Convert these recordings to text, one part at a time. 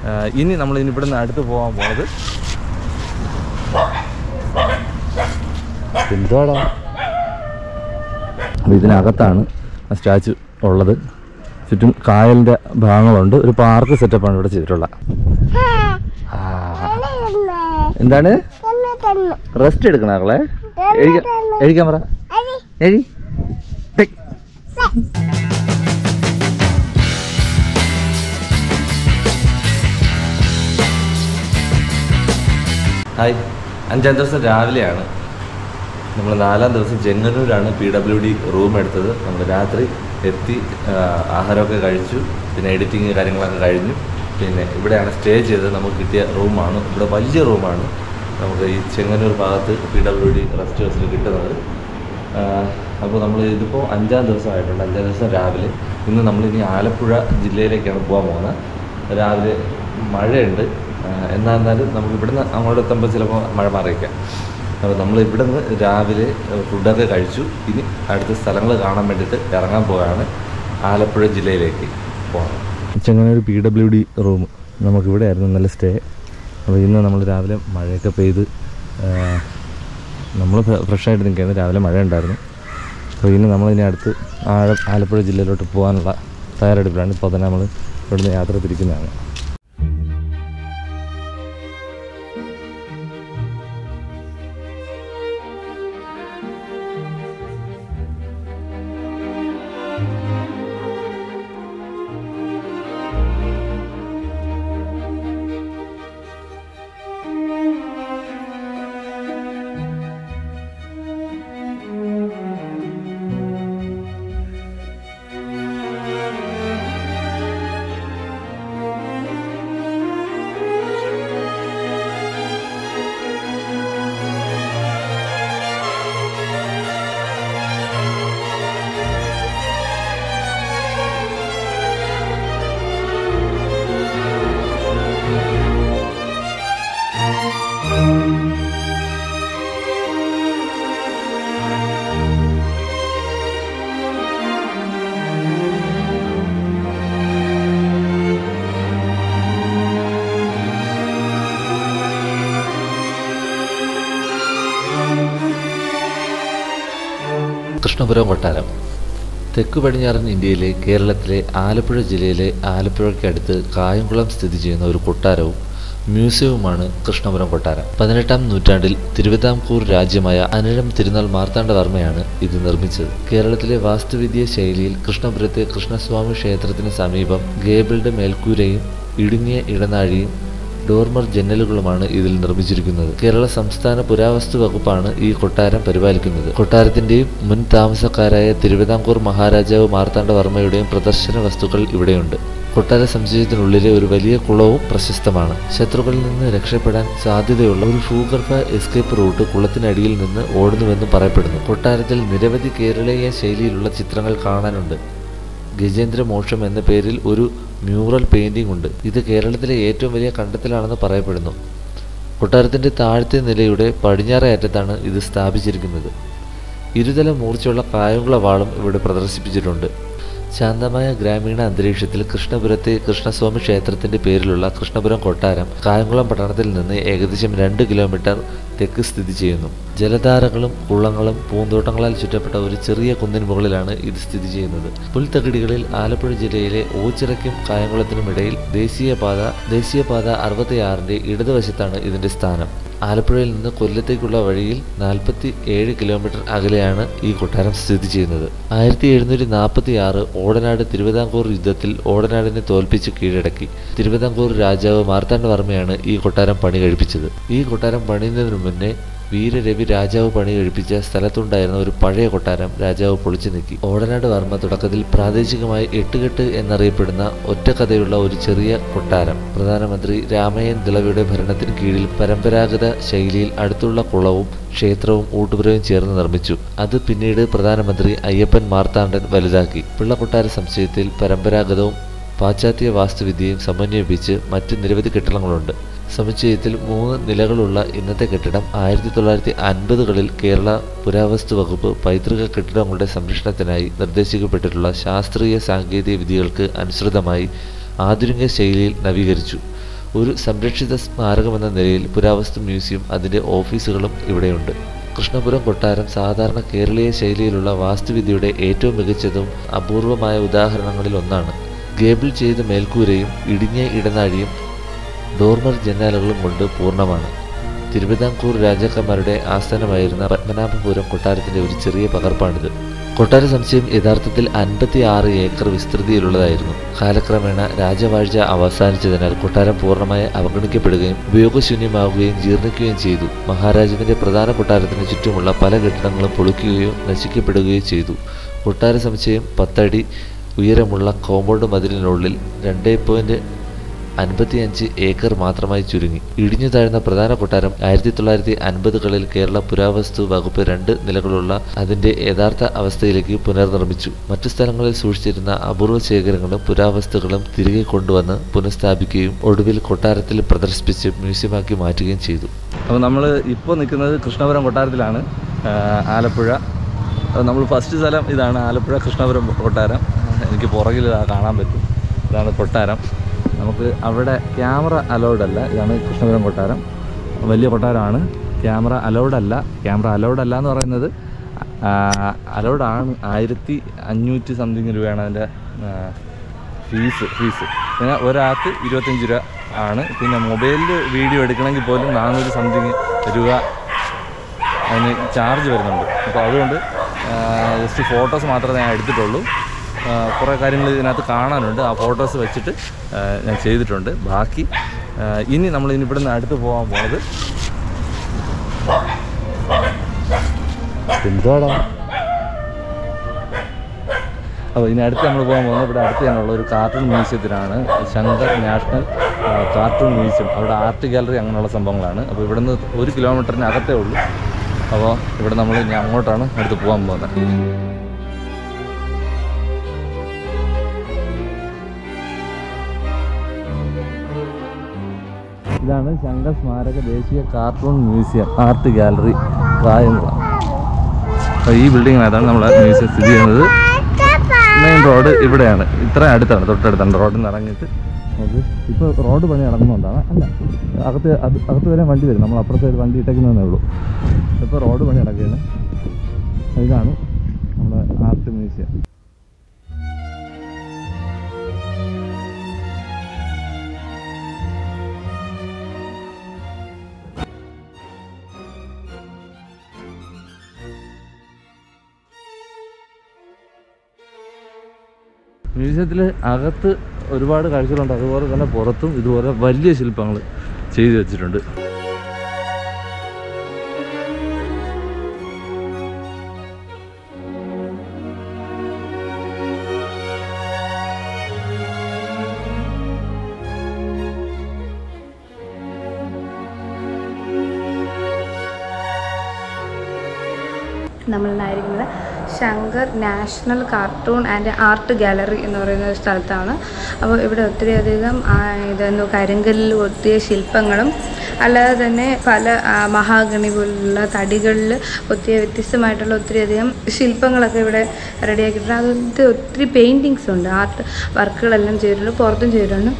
ആ, ഇനി നമ്മൾ ഇനി ഇവിടുന്ന് അടുത്ത് പോകാൻ പോണത് എന്തോടാ അപ്പോൾ ഇതിനകത്താണ് ആ സ്റ്റാച്ചു ഉള്ളത് ചുറ്റും കായലിൻ്റെ ഭാഗങ്ങളുണ്ട് ഒരു പാർക്ക് സെറ്റപ്പാണ് ഇവിടെ ചെയ്തിട്ടുള്ളത് ആ. എന്താണ് റെസ്റ്റ് എടുക്കണ മക്കളെ എഴുതി എഴുതിക്കാൻ പറ എഴുതി ടിക്. ഹായ് അഞ്ചാം ദിവസം രാവിലെയാണ് നമ്മൾ നാലാം ദിവസം ചെങ്ങന്നൂരാണ് പി ഡബ്ല്യു ഡി റൂം എടുത്തത് നമ്മൾ രാത്രി എത്തി ആ, ആഹാരമൊക്കെ കഴിച്ചു പിന്നെ എഡിറ്റിങ് കാര്യങ്ങളൊക്കെ കഴിഞ്ഞു പിന്നെ ഇവിടെയാണ് സ്റ്റേ ചെയ്തത് നമുക്ക് കിട്ടിയ റൂമാണ് ഇവിടെ വലിയ റൂമാണ് നമുക്ക് ഈ ചെങ്ങന്നൂർ ഭാഗത്ത് പി ഡബ്ല്യു ഡി റെസ്റ്റ് ഹൗസിൽ കിട്ടുന്നത് അപ്പോൾ നമ്മൾ ഇതിപ്പോൾ അഞ്ചാം ദിവസമായിട്ടുണ്ട് അഞ്ചാം ദിവസം രാവിലെ ഇന്ന് നമ്മളിനി ആലപ്പുഴ ജില്ലയിലേക്കാണ് പോകാൻ പോകുന്നത് രാവിലെ മഴയുണ്ട് ആ, എന്നാ എന്നാലും നമുക്ക് ഇവിടുന്ന് അങ്ങോട്ട് എത്തുമ്പോൾ ചിലപ്പോൾ മഴ മാറിയേക്കാം അപ്പോൾ നമ്മൾ ഇവിടെ നിന്ന് രാവിലെ ഫുഡൊക്കെ കഴിച്ചു ഇനി അടുത്ത സ്ഥലങ്ങൾ കാണാൻ വേണ്ടിയിട്ട് ഇറങ്ങാൻ പോവുകയാണ് ആലപ്പുഴ ജില്ലയിലേക്ക് പോകണം Chengannur P W D room നമുക്കിവിടെ ആയിരുന്നു നല്ല സ്റ്റേ അപ്പോൾ ഇന്ന് നമ്മൾ രാവിലെ മഴയൊക്കെ പെയ്ത് നമ്മൾ ഫ്രഷായിട്ട് നിൽക്കുകയാണ് രാവിലെ മഴ ഉണ്ടായിരുന്നു അപ്പോൾ ഇനി നമ്മളിനി അടുത്ത് ആഴ ആലപ്പുഴ ജില്ലയിലോട്ട് പോകാനുള്ള തയ്യാറെടുപ്പിലാണ് ഇപ്പോൾ തന്നെ നമ്മൾ ഇവിടുന്ന് യാത്ര തിരിക്കുന്നതാണ് കൃഷ്ണപുരം കൊട്ടാരം തെക്കു പടിഞ്ഞാറൻ ഇന്ത്യയിലെ കേരളത്തിലെ ആലപ്പുഴ ജില്ലയിലെ ആലപ്പുഴയ്ക്കടുത്ത് കായംകുളം സ്ഥിതി ചെയ്യുന്ന ഒരു കൊട്ടാരവും മ്യൂസിയവുമാണ് കൃഷ്ണപുരം കൊട്ടാരം പതിനെട്ടാം നൂറ്റാണ്ടിൽ തിരുവിതാംകൂർ രാജ്യമായ അനിഴം തിരുനാൾ മാർത്താണ്ഡവർമ്മയാണ് ഇത് നിർമ്മിച്ചത് കേരളത്തിലെ വാസ്തുവിദ്യ ശൈലിയിൽ കൃഷ്ണപുരത്തെ കൃഷ്ണസ്വാമി ക്ഷേത്രത്തിന് സമീപം ഗേബിളുടെ മേൽക്കൂരയും ഇടുങ്ങിയ ഇടനാഴിയും ഡോർമർ ജനലുകളുമാണ് ഇതിൽ നിർമ്മിച്ചിരിക്കുന്നത് കേരള സംസ്ഥാന പുരാവസ്തു വകുപ്പാണ് ഈ കൊട്ടാരം പരിപാലിക്കുന്നത് കൊട്ടാരത്തിന്റെയും മുൻ താമസക്കാരായ തിരുവിതാംകൂർ മഹാരാജാവ് മാർത്താണ്ഡവർമ്മയുടെയും പ്രദർശന വസ്തുക്കൾ ഇവിടെയുണ്ട് കൊട്ടാര സമുച്ചയത്തിനുള്ളിലെ ഒരു വലിയ കുളവും പ്രശസ്തമാണ് ശത്രുക്കളിൽ നിന്ന് രക്ഷപ്പെടാൻ സാധ്യതയുള്ള ഒരു ഭൂഗർഭ എസ്കേപ്പ് റൂട്ട് കുളത്തിനടിയിൽ നിന്ന് ഓടുന്നുവെന്നും പറയപ്പെടുന്നു കൊട്ടാരത്തിൽ നിരവധി കേരളീയ ശൈലിയിലുള്ള ചിത്രങ്ങൾ കാണാനുണ്ട് ഗജേന്ദ്ര മോക്ഷം എന്ന പേരിൽ ഒരു മ്യൂറൽ പെയിന്റിംഗ് ഉണ്ട് ഇത് കേരളത്തിലെ ഏറ്റവും വലിയ കണ്ടെത്തലാണെന്ന് പറയപ്പെടുന്നു കൊട്ടാരത്തിന്റെ താഴത്തെ നിലയുടെ പടിഞ്ഞാറേ അറ്റത്താണ് ഇത് സ്ഥാപിച്ചിരിക്കുന്നത് ഇരുതല മൂർച്ചയുള്ള കായംകുള വാളും ഇവിടെ പ്രദർശിപ്പിച്ചിട്ടുണ്ട് ശാന്തമായ ഗ്രാമീണ അന്തരീക്ഷത്തിൽ കൃഷ്ണപുരത്തെ കൃഷ്ണസ്വാമി ക്ഷേത്രത്തിന്റെ പേരിലുള്ള കൃഷ്ണപുരം കൊട്ടാരം കായംകുളം പട്ടണത്തിൽ നിന്ന് ഏകദേശം രണ്ട് കിലോമീറ്റർ തെക്ക് സ്ഥിതി ചെയ്യുന്നു ജലധാരകളും കുളങ്ങളും പൂന്തോട്ടങ്ങളാൽ ചുറ്റപ്പെട്ട ഒരു ചെറിയ കുന്നിൻ മുകളിലാണ് ഇത് സ്ഥിതി ചെയ്യുന്നത് പുൽത്തകിടികളിൽ ആലപ്പുഴ ജില്ലയിലെ ഓച്ചിറയ്ക്കും കായംകുളത്തിനും ഇടയിൽ ദേശീയപാത ദേശീയപാത അറുപത്തിയാറിന്റെ ഇടതുവശത്താണ് ഇതിന്റെ സ്ഥാനം ആലപ്പുഴയിൽ നിന്ന് കൊല്ലത്തേക്കുള്ള വഴിയിൽ നാൽപ്പത്തി ഏഴ് കിലോമീറ്റർ അകലെയാണ് ഈ കൊട്ടാരം സ്ഥിതി ചെയ്യുന്നത് ആയിരത്തി എഴുന്നൂറ്റി നാൽപ്പത്തി ആറ് ഓടനാട് തിരുവിതാംകൂർ യുദ്ധത്തിൽ ഓടനാടിനെ തോൽപ്പിച്ച് കീഴടക്കി തിരുവിതാംകൂർ രാജാവ് മാർത്താണ്ഡവർമ്മയാണ് ഈ കൊട്ടാരം പണി കഴിപ്പിച്ചത് ഈ കൊട്ടാരം പണിയുന്നതിനു മുന്നേ വീരരവി രാജാവ് പണി കഴിപ്പിച്ച സ്ഥലത്തുണ്ടായിരുന്ന ഒരു പഴയ കൊട്ടാരം രാജാവ് പൊളിച്ചു നീക്കി ഓടനാട് വർമ്മ തുടക്കത്തിൽ പ്രാദേശികമായി എട്ടുകെട്ട് എന്നറിയപ്പെടുന്ന ഒറ്റക്കഥയുള്ള ഒരു ചെറിയ കൊട്ടാരം പ്രധാനമന്ത്രി രാമയ്യൻ ദിളവയുടെ ഭരണത്തിന് കീഴിൽ പരമ്പരാഗത ശൈലിയിൽ അടുത്തുള്ള കുളവും ക്ഷേത്രവും ഊട്ടുപുരവും ചേർന്ന് നിർമ്മിച്ചു അത് പിന്നീട് പ്രധാനമന്ത്രി അയ്യപ്പൻ മാർത്താണ്ഡൻ വലുതാക്കി പിള്ളക്കൊട്ടാര സംശയത്തിൽ പരമ്പരാഗതവും പാശ്ചാത്യ വാസ്തുവിദ്യയും സമന്വയിപ്പിച്ച് മറ്റ് നിരവധി കെട്ടിടങ്ങളുണ്ട് സമുച്ചയത്തിൽ മൂന്ന് നിലകളുള്ള ഇന്നത്തെ കെട്ടിടം ആയിരത്തി തൊള്ളായിരത്തി അൻപതുകളിൽ കേരള പുരാവസ്തു വകുപ്പ് പൈതൃക കെട്ടിടങ്ങളുടെ സംരക്ഷണത്തിനായി നിർദ്ദേശിക്കപ്പെട്ടിട്ടുള്ള ശാസ്ത്രീയ സാങ്കേതിക വിദ്യകൾക്ക് അനുസൃതമായി ആധുനിക ശൈലിയിൽ നവീകരിച്ചു ഒരു സംരക്ഷിത സ്മാരകമെന്ന നിലയിൽ പുരാവസ്തു മ്യൂസിയം അതിൻ്റെ ഓഫീസുകളും ഇവിടെയുണ്ട് കൃഷ്ണപുരം കൊട്ടാരം സാധാരണ കേരളീയ ശൈലിയിലുള്ള വാസ്തുവിദ്യയുടെ ഏറ്റവും മികച്ചതും അപൂർവമായ ഉദാഹരണങ്ങളിൽ ഒന്നാണ് ഗേബിൾ ചെയ്ത മേൽക്കൂരയും ഇടിഞ്ഞ ഇടനാഴിയും ഡോർമർ ജനാലകളും കൊണ്ട് പൂർണ്ണമാണ് തിരുവിതാംകൂർ രാജാക്കന്മാരുടെ ആസ്ഥാനമായിരുന്ന പത്മനാഭപുരം കൊട്ടാരത്തിന്റെ ഒരു ചെറിയ പകർപ്പാണിത് കൊട്ടാര സമുച്ചയം യഥാർത്ഥത്തിൽ അൻപത്തി ആറ് ഏക്കർ വിസ്തൃതിയിലുള്ളതായിരുന്നു കാലക്രമേണ രാജവാഴ്ച അവസാനിച്ചതിനാൽ കൊട്ടാരം പൂർണ്ണമായി അവഗണിക്കപ്പെടുകയും ഉപയോഗശൂന്യമാവുകയും ജീർണിക്കുകയും ചെയ്തു മഹാരാജാവിന്റെ പ്രധാന കൊട്ടാരത്തിന് ചുറ്റുമുള്ള പല കെട്ടിടങ്ങളും പൊളിക്കുകയോ നശിക്കപ്പെടുകയോ ചെയ്തു കൊട്ടാര സമുച്ചയം പത്തടി ഉയരമുള്ള കോമ്പൗണ്ട് മതിലിനുള്ളിൽ രണ്ടേ പോയിന്റ് അൻപത്തിയഞ്ച് ഏക്കർ മാത്രമായി ചുരുങ്ങി ഇടിഞ്ഞു താഴ്ന്ന പ്രധാന കൊട്ടാരം ആയിരത്തി തൊള്ളായിരത്തി അൻപതുകളിൽ കേരള പുരാവസ്തു വകുപ്പ് രണ്ട് നിലകളുള്ള അതിന്റെ യഥാർത്ഥ അവസ്ഥയിലേക്ക് പുനർനിർമ്മിച്ചു മറ്റു സ്ഥലങ്ങളിൽ സൂക്ഷിച്ചിരുന്ന അപൂർവ ശേഖരങ്ങളും പുരാവസ്തുക്കളും തിരികെ കൊണ്ടുവന്ന് പുനഃസ്ഥാപിക്കുകയും ഒടുവിൽ കൊട്ടാരത്തിൽ പ്രദർശിപ്പിച്ച് മ്യൂസിയമാക്കി മാറ്റുകയും ചെയ്തു അപ്പോൾ നമ്മൾ ഇപ്പോൾ നിൽക്കുന്നത് കൃഷ്ണപുരം കൊട്ടാരത്തിലാണ് ആ, ആലപ്പുഴ അപ്പോൾ നമ്മൾ ഫസ്റ്റ് സ്ഥലം ഇതാണ് ആലപ്പുഴ കൃഷ്ണപുരം കൊട്ടാരം എനിക്ക് പുറകിൽ ഇതാ കാണാൻ പറ്റും ഇതാണ് കൊട്ടാരം നമുക്ക് അവിടെ ക്യാമറ അലൗഡ് അല്ല ഇതാണ് കൃഷ്ണപുരം കൊട്ടാരം വലിയ കൊട്ടാരമാണ് ക്യാമറ അലൗഡ് അല്ല ക്യാമറ അലൗഡ് അല്ല എന്ന് പറയുന്നത് അലൗഡ് ആണ് ആയിരത്തി അഞ്ഞൂറ്റി സംതിങ് രൂപയാണ് അതിൻ്റെ ഫീസ് ഫീസ് പിന്നെ ഒരാൾക്ക് ഇരുപത്തഞ്ച് രൂപ ആണ് പിന്നെ മൊബൈലിൽ വീഡിയോ എടുക്കണമെങ്കിൽ പോലും നാനൂറ് സംതിങ് രൂപ അതിന് ചാർജ് വരുന്നുണ്ട് അപ്പോൾ അതുകൊണ്ട് ജസ്റ്റ് ഫോട്ടോസ് മാത്രമേ ഞാൻ എടുത്തിട്ടുള്ളൂ ആ, കുറേ കാര്യങ്ങൾ ഇതിനകത്ത് കാണാനുണ്ട് ആ ഫോട്ടോസ് വെച്ചിട്ട് ആ, ഞാൻ ചെയ്തിട്ടുണ്ട് ബാക്കി ആ, ഇനി നമ്മൾ ഇനി ഇവിടുന്ന് അടുത്ത് പോകാൻ പോണത് എന്താടാ അപ്പോൾ ഇനി അടുത്ത് നമ്മൾ പോകാൻ പോകുന്നത് ഇവിടെ അടുത്ത് തന്നെയുള്ള ഒരു കാർട്ടൂൺ മ്യൂസിയത്തിലാണ് ശങ്കർ നാഷണൽ ആ, കാർട്ടൂൺ മ്യൂസിയം അവിടെ ആർട്ട് ഗാലറി അങ്ങനെയുള്ള സംഭവങ്ങളാണ് അപ്പോൾ ഇവിടുന്ന് ഒരു കിലോമീറ്ററിന് അകത്തേ ഉള്ളൂ അപ്പോൾ ഇവിടെ നമ്മൾ ഇനി അങ്ങോട്ടാണ് അടുത്ത് പോകാൻ പോകുന്നത് ഇതാണ് ശങ്കർ സ്മാരക ദേശീയ cartoon museum art gallery Kayamkulam അപ്പോൾ ഈ ബിൽഡിങ്ങിനകത്താണ് നമ്മളെ മ്യൂസിയം സ്ഥിതി ചെയ്യുന്നത് മെയിൻ റോഡ് ഇവിടെയാണ് ഇത്ര അടുത്താണ് തൊട്ടടുത്താണ് റോഡിൽ നിന്ന് ഇറങ്ങിയിട്ട് നമുക്ക് ഇപ്പോൾ റോഡ് പണി നടക്കുന്നുകൊണ്ടാണ് അല്ല അകത്ത് അത് അകത്ത് വരെ വണ്ടി വരും നമ്മൾ അപ്പുറത്തെ ഒരു വണ്ടി ഇട്ടേക്കുന്നതേ ഉള്ളൂ ഇപ്പോൾ റോഡ് പണി നടക്കുകയാണ് ഇതാണ് നമ്മുടെ ആർട്ട് മ്യൂസിയം മ്യൂസിയത്തിൽ അകത്ത് ഒരുപാട് കാഴ്ചകളുണ്ട് അതുപോലെ തന്നെ പുറത്തും ഇതുപോലെ വലിയ ശില്പങ്ങൾ ചെയ്തു വെച്ചിട്ടുണ്ട് നമ്മളുണ്ടായിരിക്കുന്നത് Shankar national cartoon and art gallery എന്ന് പറയുന്ന ഒരു സ്ഥലത്താണ് അപ്പോൾ ഇവിടെ ഒത്തിരിയധികം ആ, ഇതെന്തോ കരിങ്കല്ലിൽ ഒത്തിയ ശില്പങ്ങളും അല്ലാതെ തന്നെ പല ആ, മഹാഗണി പോലുള്ള തടികളിൽ ഒത്തിരി വ്യത്യസ്തമായിട്ടുള്ള ഒത്തിരിയധികം ശില്പങ്ങളൊക്കെ ഇവിടെ റെഡിയാക്കിയിട്ടുണ്ട് അത് ഒത്തിരി പെയിൻറ്റിങ്സ് ഉണ്ട് ആർട്ട് വർക്കുകളെല്ലാം ചെയ്തിട്ടുണ്ട് പുറത്തും ചെയ്തിട്ടുണ്ട്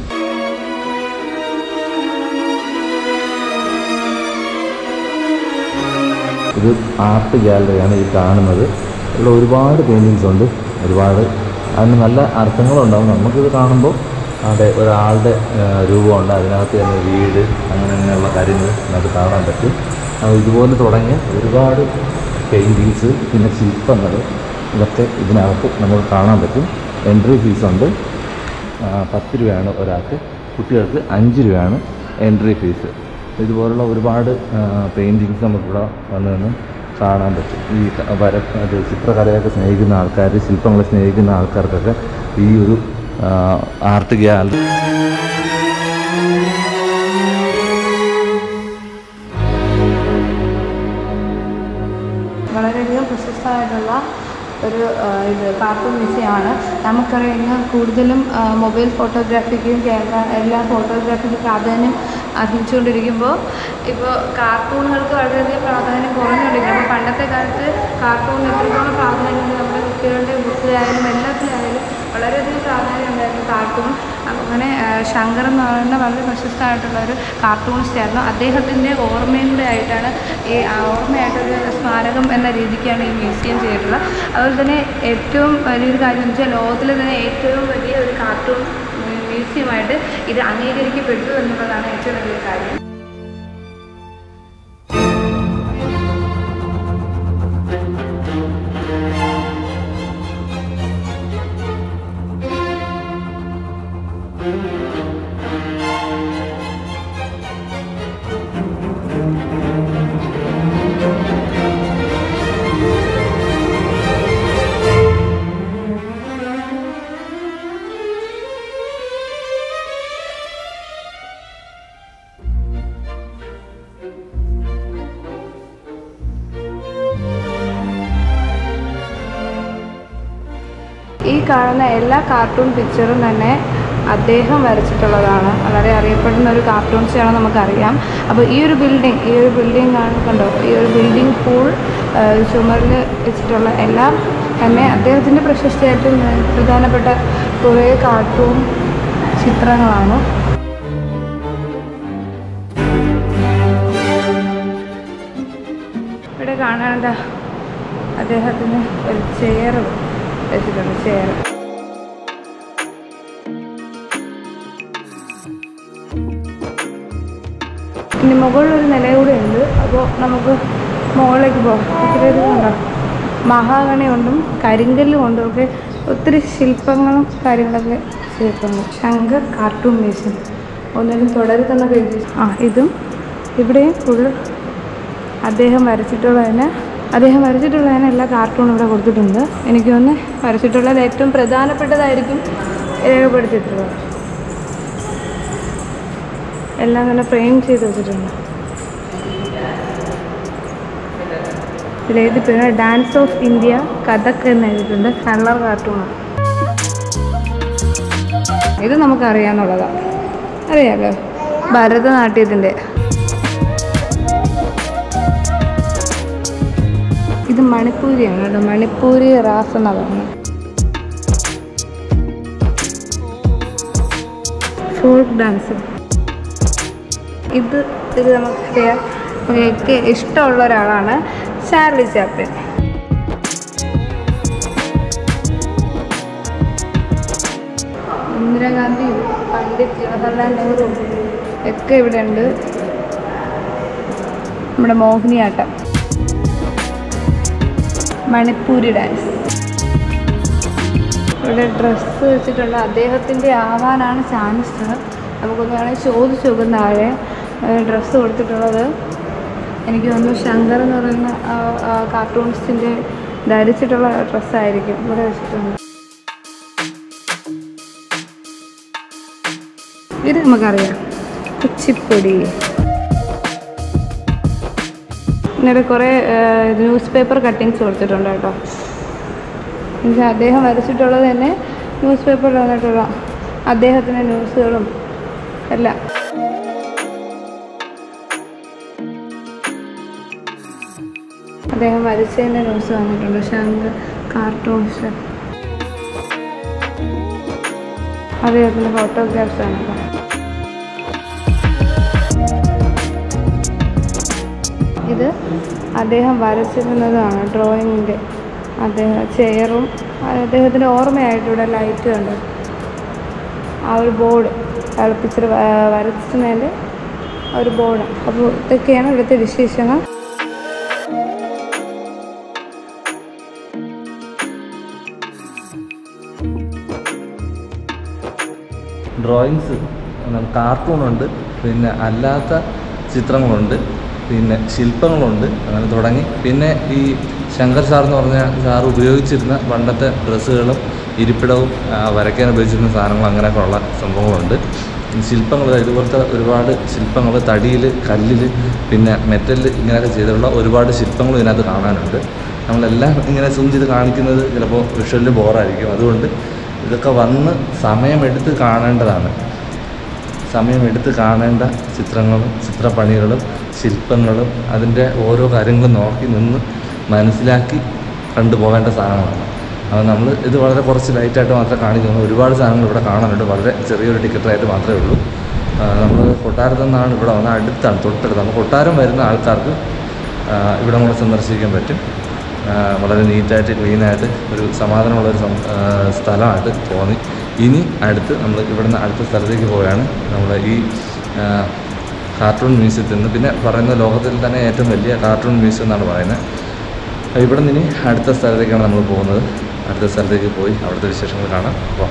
ഇത് ആർട്ട് ഗാലറിയാണ് ഈ കാണുന്നത് ഇവിടെ ഒരുപാട് പെയിൻറ്റിങ്സ് ഉണ്ട് ഒരുപാട് അതിന് നല്ല അർത്ഥങ്ങളുണ്ടാവും നമുക്കിത് കാണുമ്പോൾ അവിടെ ഒരാളുടെ ആ, രൂപമുണ്ട് അതിനകത്ത് തന്നെ വീട് അങ്ങനെ അങ്ങനെയുള്ള കാര്യങ്ങൾ നമുക്ക് കാണാൻ പറ്റും അപ്പോൾ ഇതുപോലെ തുടങ്ങിയ ഒരുപാട് പെയിൻറ്റിങ്സ് പിന്നെ ശില്പങ്ങൾ ഇതൊക്കെ ഇതിനകത്ത് നമുക്ക് കാണാൻ പറ്റും എൻട്രി ഫീസുണ്ട് ആ, പത്ത് രൂപയാണ് ഒരാൾക്ക് കുട്ടികൾക്ക് അഞ്ച് രൂപയാണ് എൻട്രി ഫീസ് ഇതുപോലുള്ള ഒരുപാട് പെയിൻറ്റിങ്സ് നമുക്കിവിടെ വന്ന് നിന്ന് കാണാൻ പറ്റും ഈ ക- വര അത് ചിത്രകലയൊക്കെ സ്നേഹിക്കുന്ന ആൾക്കാർ ശില്പങ്ങളെ സ്നേഹിക്കുന്ന ആൾക്കാർക്കൊക്കെ ഈ ഒരു ആർട്ട് ഗ്യാലറി വളരെയധികം പ്രശസ്തമായിട്ടുള്ള ഒരു ആ, ഇത് കാർട്ടൂൺ മ്യൂസിയമാണ് നമുക്കറിയാം ഇന്ന് കൂടുതലും ആ, മൊബൈൽ ഫോട്ടോഗ്രാഫിക്കും ക്യാമറ എല്ലാ ഫോട്ടോഗ്രാഫിക്കും പ്രാധാന്യം അർഹിച്ചുകൊണ്ടിരിക്കുമ്പോൾ ഇപ്പോൾ കാർട്ടൂണുകൾക്ക് വളരെയധികം പ്രാധാന്യം കുറഞ്ഞുകൊണ്ടിരിക്കുന്നു അപ്പോൾ പണ്ടത്തെ കാലത്ത് കാർട്ടൂൺ എത്രത്തോളം പ്രാധാന്യം നമ്മുടെ കുട്ടികളുടെ ബുക്കിലായാലും എല്ലാത്തിലായാലും വളരെയധികം പ്രാധാന്യം ഉണ്ടായിരുന്നു കാർട്ടൂൺ അങ്ങനെ ആ, ശങ്കർ എന്ന് പറയുന്ന വളരെ പ്രശസ്തമായിട്ടുള്ള ഒരു കാർട്ടൂണിസ്റ്റ് ആയിരുന്നു അദ്ദേഹത്തിൻ്റെ ഓർമ്മയും കൂടെ ആയിട്ടാണ് ഈ ആ ഓർമ്മയായിട്ടൊരു സ്മാരകം എന്ന രീതിക്കാണ് ഈ മ്യൂസിയം ചെയ്തിട്ടുള്ളത് അതുപോലെ തന്നെ ഏറ്റവും വലിയൊരു കാര്യം എന്ന് വെച്ചാൽ ലോകത്തിലെ തന്നെ ഏറ്റവും വലിയ ഒരു കാർട്ടൂൺ മ്യൂസിയമായിട്ട് ഇത് അംഗീകരിക്കപ്പെട്ടു എന്നുള്ളതാണ് ഏറ്റവും വലിയ കാര്യം ഈ കാണുന്ന എല്ലാ കാർട്ടൂൺ പിക്ചറും തന്നെ അദ്ദേഹം വരച്ചിട്ടുള്ളതാണ് വളരെ അറിയപ്പെടുന്ന ഒരു കാർട്ടൂൺസാണ് നമുക്കറിയാം അപ്പോൾ ഈ ഒരു ബിൽഡിംഗ് ഈ ഒരു ബിൽഡിംഗ് കണ്ടോ ഈ ഒരു ബിൽഡിംഗ് ഫുൾ ചുമരിൽ വെച്ചിട്ടുള്ള എല്ലാം തന്നെ അദ്ദേഹത്തിൻ്റെ പ്രശസ്തിയായിട്ട് പ്രധാനപ്പെട്ട കുറേ കാർട്ടൂൺ ചിത്രങ്ങളാണ് ഇവിടെ കാണാനെന്താ അദ്ദേഹത്തിന് ഒരു ചെയർ വെച്ചിട്ടുണ്ട് ചെയർ ഇനി മുകളിലൊരു നില കൂടെ ഉണ്ട് അപ്പോൾ നമുക്ക് മുകളിലേക്ക് പോകാം ഒത്തിരി ഇത് കണ്ടോ മഹാഗണി കൊണ്ടും കരിങ്കല്ല് കൊണ്ടും ഒക്കെ ഒത്തിരി ശില്പങ്ങളും കാര്യങ്ങളൊക്കെ ചെയ്തിട്ടുണ്ട് ശങ്കർ കാർട്ടൂൺ മ്യൂസിയം ഒന്നിനും തുടരുതെന്നൊക്കെ എഴുതി ആ ഇതും ഇവിടെയും ഫുള്ള് അദ്ദേഹം വരച്ചിട്ടുള്ളതിന് അദ്ദേഹം വരച്ചിട്ടുള്ളതിന് എല്ലാ കാർട്ടൂണും ഇവിടെ കൊടുത്തിട്ടുണ്ട് എനിക്ക് തോന്നുന്നു വരച്ചിട്ടുള്ളത് ഏറ്റവും പ്രധാനപ്പെട്ടതായിരിക്കും രേഖപ്പെടുത്തിയിട്ടുള്ളത് എല്ലാം തന്നെ ഫ്രെയിം ചെയ്ത് വെച്ചിട്ടുണ്ട് ഇതിലെഴുതി പിന്നെ ഡാൻസ് ഓഫ് ഇന്ത്യ കഥക് എന്ന് എഴുതിയിട്ടുണ്ട് കളർ കാർട്ടൂണാണ് ഇത് നമുക്കറിയാമെന്നുള്ളതാണ് അറിയാമല്ലോ ഭരതനാട്യത്തിൻ്റെ ഇത് മണിപ്പൂരിയാണ് കേട്ടോ മണിപ്പൂരി റാസ് എന്നാണ് പറയുന്നത് ഫോക്ക് ഡാൻസ് ഇത് ഇത് നമുക്കറിയാം എനിക്ക് ഇഷ്ടമുള്ള ഒരാളാണ് ചാർലി ചാപ്ലിൻ ഇന്ദിരാഗാന്ധിയും പണ്ഡിറ്റ് ജവഹർലാൽ നെഹ്റുവും ഒക്കെ ഇവിടെ ഉണ്ട് നമ്മുടെ മോഹിനിയാട്ടം മണിപ്പൂരി ഡാൻസ് ഇവിടെ ഡ്രസ്സ് വെച്ചിട്ടുണ്ട് അദ്ദേഹത്തിൻ്റെ ആവാനാണ് ചാൻസ് നമുക്കൊന്ന് വേണമെങ്കിൽ ചോദിച്ചു നോക്കും താഴെ ഡ്രസ്സ് കൊടുത്തിട്ടുള്ളത് എനിക്ക് തോന്നുന്നു ശങ്കർ എന്ന് പറയുന്ന കാർട്ടൂണിസ്റ്റിൻ്റെ ധരിച്ചിട്ടുള്ള ഡ്രസ്സായിരിക്കും ഇവിടെ വെച്ചിട്ടുണ്ട് ഇത് നമുക്കറിയാം കുച്ചിപ്പൊടി എന്നിട്ട് കുറേ ന്യൂസ് പേപ്പർ കട്ടിങ്സ് കൊടുത്തിട്ടുണ്ട് കേട്ടോ എന്നുവെച്ചാൽ അദ്ദേഹം വരച്ചിട്ടുള്ളത് തന്നെ ന്യൂസ് പേപ്പറിൽ വന്നിട്ടുള്ള അദ്ദേഹത്തിൻ്റെ ന്യൂസുകളും എല്ലാം അദ്ദേഹം വരച്ചതിൻ്റെ ന്യൂസ് വന്നിട്ടുണ്ട് ശങ്കർ കാർട്ടൂൺസ് അദ്ദേഹത്തിൻ്റെ ഫോട്ടോഗ്രാഫ്സ് ആണ് കേട്ടോ ഇത് അദ്ദേഹം വരച്ചിരുന്നതാണ് ഡ്രോയിങ്ങിൻ്റെ അദ്ദേഹം ചെയറും അദ്ദേഹത്തിൻ്റെ ഓർമ്മയായിട്ട് ഇവിടെ ലൈറ്റ് കണ്ടു ആ ഒരു ബോർഡ് അയാൾ പിക്ചർ വരച്ചിരുന്നതിൻ്റെ ആ ഒരു ബോർഡ് അപ്പോൾ ഇതൊക്കെയാണ് ഇവിടുത്തെ വിശേഷങ്ങൾ ഡ്രോയിങ്സ് കാർട്ടൂണുണ്ട് പിന്നെ അല്ലാത്ത ചിത്രങ്ങളുണ്ട് പിന്നെ ശില്പങ്ങളുണ്ട് അങ്ങനെ തുടങ്ങി പിന്നെ ഈ ശങ്കർ സാർ എന്ന് പറഞ്ഞ സാർ ഉപയോഗിച്ചിരുന്ന പണ്ടത്തെ ഡ്രസ്സുകളും ഇരിപ്പിടവും ആ, വരയ്ക്കാൻ ഉപയോഗിച്ചിരുന്ന സാധനങ്ങളും അങ്ങനെയൊക്കെ ഉള്ള സംഭവങ്ങളുണ്ട് ഈ ശില്പങ്ങൾ ഇതുപോലത്തെ ഒരുപാട് ശില്പങ്ങൾ തടിയിൽ കല്ലിൽ പിന്നെ മെറ്റലിൽ ഇങ്ങനെയൊക്കെ ചെയ്തിട്ടുള്ള ഒരുപാട് ശില്പങ്ങളും ഇതിനകത്ത് കാണാനുണ്ട് നമ്മളെല്ലാം ഇങ്ങനെ സൂം ചെയ്ത് കാണിക്കുന്നത് ചിലപ്പോൾ വിഷ്വലിൽ ബോറായിരിക്കും അതുകൊണ്ട് ഇതൊക്കെ വന്ന് സമയമെടുത്ത് കാണേണ്ടതാണ് സമയമെടുത്ത് കാണേണ്ട ചിത്രങ്ങളും ചിത്രപ്പണികളും ശില്പങ്ങളും അതിൻ്റെ ഓരോ കാര്യങ്ങളും നോക്കി നിന്ന് മനസ്സിലാക്കി കണ്ടുപോകേണ്ട സാധനങ്ങളാണ് അപ്പോൾ നമ്മൾ ഇത് വളരെ കുറച്ച് ലൈറ്റായിട്ട് മാത്രമേ കാണിക്കുന്നു ഒരുപാട് സാധനങ്ങൾ ഇവിടെ കാണാനുണ്ട് വളരെ ചെറിയൊരു ടിക്കറ്റായിട്ട് മാത്രമേ ഉള്ളൂ നമ്മൾ കൊട്ടാരത്തു നിന്നാണ് ഇവിടെ വന്നത് അടുത്താണ് തൊട്ടടുത്ത് നമ്മൾ കൊട്ടാരം വരുന്ന ആൾക്കാർക്ക് ആ, ഇവിടെ നമ്മൾ സന്ദർശിക്കാൻ പറ്റും ആ, വളരെ നീറ്റായിട്ട് ക്ലീനായിട്ട് ഒരു സമാധാനമുള്ള ഒരു സം- ആ, സ്ഥലമായിട്ട് തോന്നി ഇനി അടുത്ത് നമ്മൾ ഇവിടുന്ന് അടുത്ത സ്ഥലത്തേക്ക് പോവുകയാണ് നമ്മൾ ഈ ആ, കാർട്ടൂൺ മ്യൂസിയത്തിൽ നിന്ന് പിന്നെ പറയുന്ന ലോകത്തിൽ തന്നെ ഏറ്റവും വലിയ കാർട്ടൂൺ മ്യൂസിയം എന്നാണ് പറയുന്നത് അപ്പോൾ ഇവിടെ നിന്ന് ഇനി അടുത്ത സ്ഥലത്തേക്കാണ് നമ്മൾ പോകുന്നത് അടുത്ത സ്ഥലത്തേക്ക് പോയി അവിടുത്തെ വിശേഷങ്ങൾ കാണാം അപ്പോൾ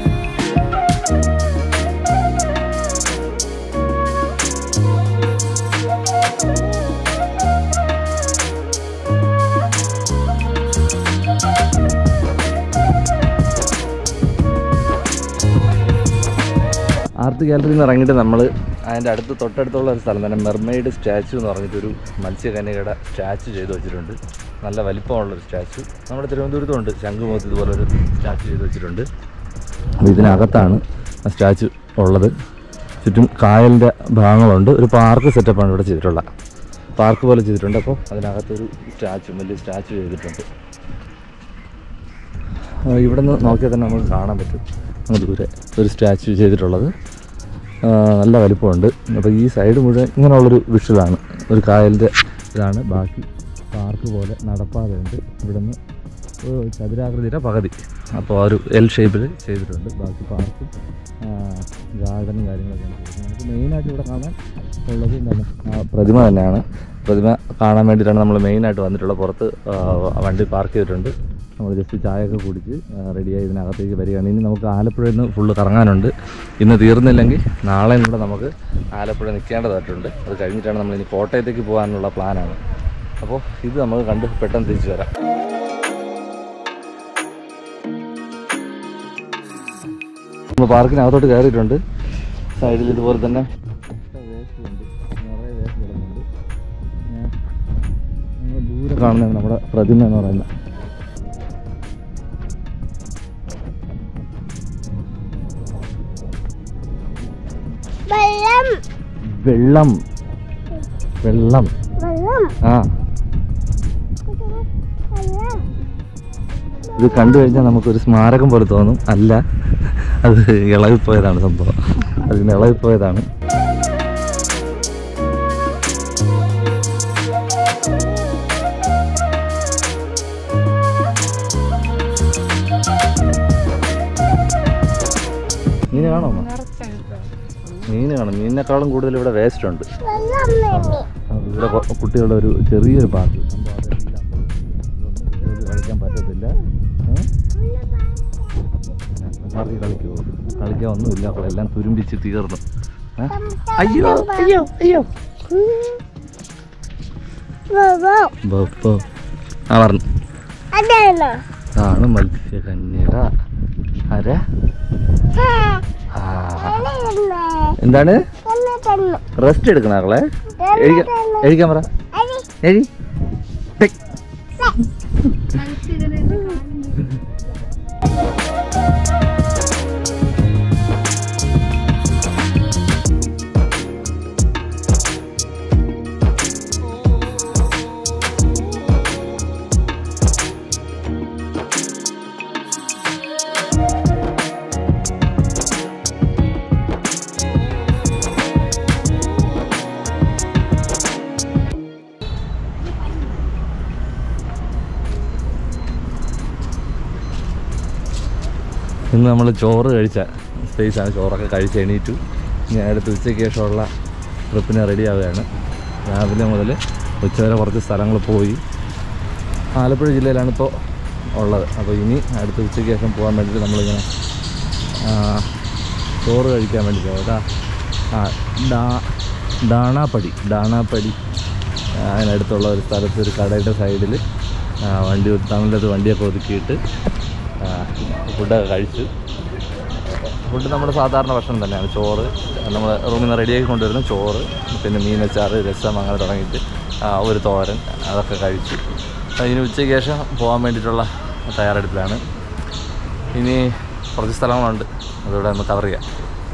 ആർട്ട് ഗാലറിയിൽ നിന്ന് ഇറങ്ങിയിട്ട് നമ്മൾ അതിൻ്റെ അടുത്ത് തൊട്ടടുത്തുള്ള ഒരു സ്ഥലം തന്നെ മെർമെയ്ഡ് സ്റ്റാച്ചു എന്ന് പറഞ്ഞിട്ടൊരു മത്സ്യകന്യകയുടെ സ്റ്റാച്ചു ചെയ്ത് വെച്ചിട്ടുണ്ട് നല്ല വലിപ്പമുള്ളൊരു സ്റ്റാച്ചു നമ്മുടെ തിരുവനന്തപുരത്തുണ്ട് ശംഖുമുഖത്ത് ഇതുപോലെ ഒരു സ്റ്റാച്ചു ചെയ്ത് വെച്ചിട്ടുണ്ട് അപ്പോൾ ഇതിനകത്താണ് ആ സ്റ്റാച്ചു ഉള്ളത് ചുറ്റും കായലിൻ്റെ ഭാഗങ്ങളുണ്ട് ഒരു പാർക്ക് സെറ്റപ്പാണ് ഇവിടെ ചെയ്തിട്ടുള്ളത് പാർക്ക് പോലെ ചെയ്തിട്ടുണ്ട് അപ്പോൾ അതിനകത്തൊരു സ്റ്റാച്ചു വലിയ സ്റ്റാച്ചു ചെയ്തിട്ടുണ്ട് ആ, ഇവിടെ നിന്ന് നോക്കിയാൽ തന്നെ നമുക്ക് കാണാൻ പറ്റും അങ്ങ് ദൂരെ ഒരു സ്റ്റാച്ചു ചെയ്തിട്ടുള്ളത് ആ, നല്ല വലിപ്പമുണ്ട് അപ്പോൾ ഈ സൈഡ് മുഴുവൻ ഇങ്ങനെയുള്ളൊരു വിഷ്വലാണ് ഒരു കായലിൻ്റെ ഇതാണ് ബാക്കി പാർക്ക് പോലെ നടപ്പാതയുണ്ട് ഇവിടെ നിന്ന് ചതുരാകൃതിയുടെ പകുതി അപ്പോൾ ആ ഒരു എൽ ഷേപ്പിൽ ചെയ്തിട്ടുണ്ട് ബാക്കി പാർക്കും ഗാർഡനും കാര്യങ്ങളൊക്കെയാണ് ചെയ്തിട്ടുണ്ട് നമുക്ക് മെയിനായിട്ട് ഇവിടെ കാണാൻ ഉള്ളത് എന്താണ് ആ പ്രതിമ തന്നെയാണ് പ്രതിമ കാണാൻ വേണ്ടിയിട്ടാണ് നമ്മൾ മെയിനായിട്ട് വന്നിട്ടുള്ളത് പുറത്ത് ആ, വണ്ടി പാർക്ക് ചെയ്തിട്ടുണ്ട് നമ്മൾ ജസ്റ്റ് ചായയൊക്കെ കുടിച്ച് റെഡിയായി ഇതിനകത്തേക്ക് വരികയാണ് ഇനി നമുക്ക് ആലപ്പുഴയിൽ നിന്ന് ഫുള്ള് കറങ്ങാനുണ്ട് ഇന്ന് തീർന്നില്ലെങ്കിൽ നാളെയും കൂടെ നമുക്ക് ആലപ്പുഴ നിൽക്കേണ്ടതായിട്ടുണ്ട് അത് കഴിഞ്ഞിട്ടാണ് നമ്മൾ ഇനി കോട്ടയത്തേക്ക് പോകാനുള്ള പ്ലാനാണ് അപ്പോൾ ഇത് നമുക്ക് കണ്ട് പെട്ടെന്ന് തിരിച്ചു വരാം നമ്മൾ പാർക്കിനകത്തോട്ട് കയറിയിട്ടുണ്ട് സൈഡിൽ ഇതുപോലെ തന്നെ വേസ്റ്റ് ഉണ്ട് നിറയെ വേസ്റ്റ് കിടക്കുന്നുണ്ട് ഞാൻ നിങ്ങൾ ദൂരെ കാണുന്നതാണ് നമ്മുടെ പ്രതിമ എന്ന് പറയുന്നത് വെള്ളം വെള്ളം വെള്ളം വെള്ളം ആ വെള്ളം ഇത് കണ്ടു കഴിഞ്ഞാൽ നമുക്കൊരു സ്മാരകം പോലെ തോന്നും അല്ല അത് ഇളകിപ്പോയതാണ് സംഭവം അതിന് ഇളകിപ്പോയതാണ് മീന് കാണോ അമ്മ? മീന് കാണും മീനിനേക്കാളും കൂടുതൽ ഇവിടെ വേസ്റ്റ് ഉണ്ട് വെള്ളം വേണ്ടി അത് ഇവിടെ കൊ- കുട്ടികളുടെ ഒരു ചെറിയൊരു പാർക്ക് സംഭവം അതെല്ലാം ഇതൊന്നും കുട്ടികൾക്ക് കളിക്കാൻ പറ്റത്തില്ല ഏ? പാർക്കിൽ കളിക്കുമോ കളിക്കാൻ ഒന്നുമില്ല അവളെല്ലാം തുരുമ്പിച്ച് തീർന്നു ഏ? അയ്യോ അയ്യോ അയ്യോ വെള്ളം ബപ്പോ ആ പറഞ്ഞു അതാണ് ആണ് മത്സ്യകന്യക ആരാ ആ. എന്താണ് റെസ്റ്റ് എടുക്കണ ആളെ എഴുതി എഴുതിക്കാൻ പറ എഴുതി ടെക്. ഇന്ന് നമ്മൾ ചോറ് കഴിച്ച സ്പേസാണ് ചോറൊക്കെ കഴിച്ച് എണീറ്റു ഇനി അടുത്ത് ഉച്ചയ്ക്ക് ശേഷമുള്ള ട്രിപ്പിന് റെഡി ആവുകയാണ് രാവിലെ മുതൽ ഉച്ചവരെ കുറച്ച് സ്ഥലങ്ങൾ പോയി ആലപ്പുഴ ജില്ലയിലാണ് ഇപ്പോൾ ഉള്ളത് അപ്പോൾ ഇനി അടുത്ത ഉച്ചയ്ക്ക് ശേഷം പോകാൻ വേണ്ടിയിട്ട് നമ്മളിങ്ങനെ ആ, ചോറ് കഴിക്കാൻ വേണ്ടി പോകും അതാ ആ ഡാ ഡാണാപ്പടി ഡാണാപ്പടി ആ, അതിനടുത്തുള്ള ഒരു സ്ഥലത്ത് ഒരു കടയുടെ സൈഡിൽ വണ്ടി തമിഴത്ത് വണ്ടിയൊക്കെ ഒതുക്കിയിട്ട് ആ, ഫുഡൊക്കെ കഴിച്ചു ഫുഡ് നമ്മുടെ സാധാരണ ഭക്ഷണം തന്നെയാണ് ചോറ് നമ്മൾ റൂമിൽ നിന്ന് റെഡിയാക്കി കൊണ്ടുവരുന്ന ചോറ് പിന്നെ മീനച്ചാറ് രസം അങ്ങനെ തുടങ്ങിയിട്ട് ആ, ഒരു തോരൻ അതൊക്കെ കഴിച്ചു അതിന് ഉച്ചയ്ക്ക് ശേഷം പോകാൻ വേണ്ടിയിട്ടുള്ള തയ്യാറെടുപ്പിലാണ് ഇനി കുറച്ച് സ്ഥലങ്ങളുണ്ട് അതിവിടെ ഒന്ന് കവർ ചെയ്യാം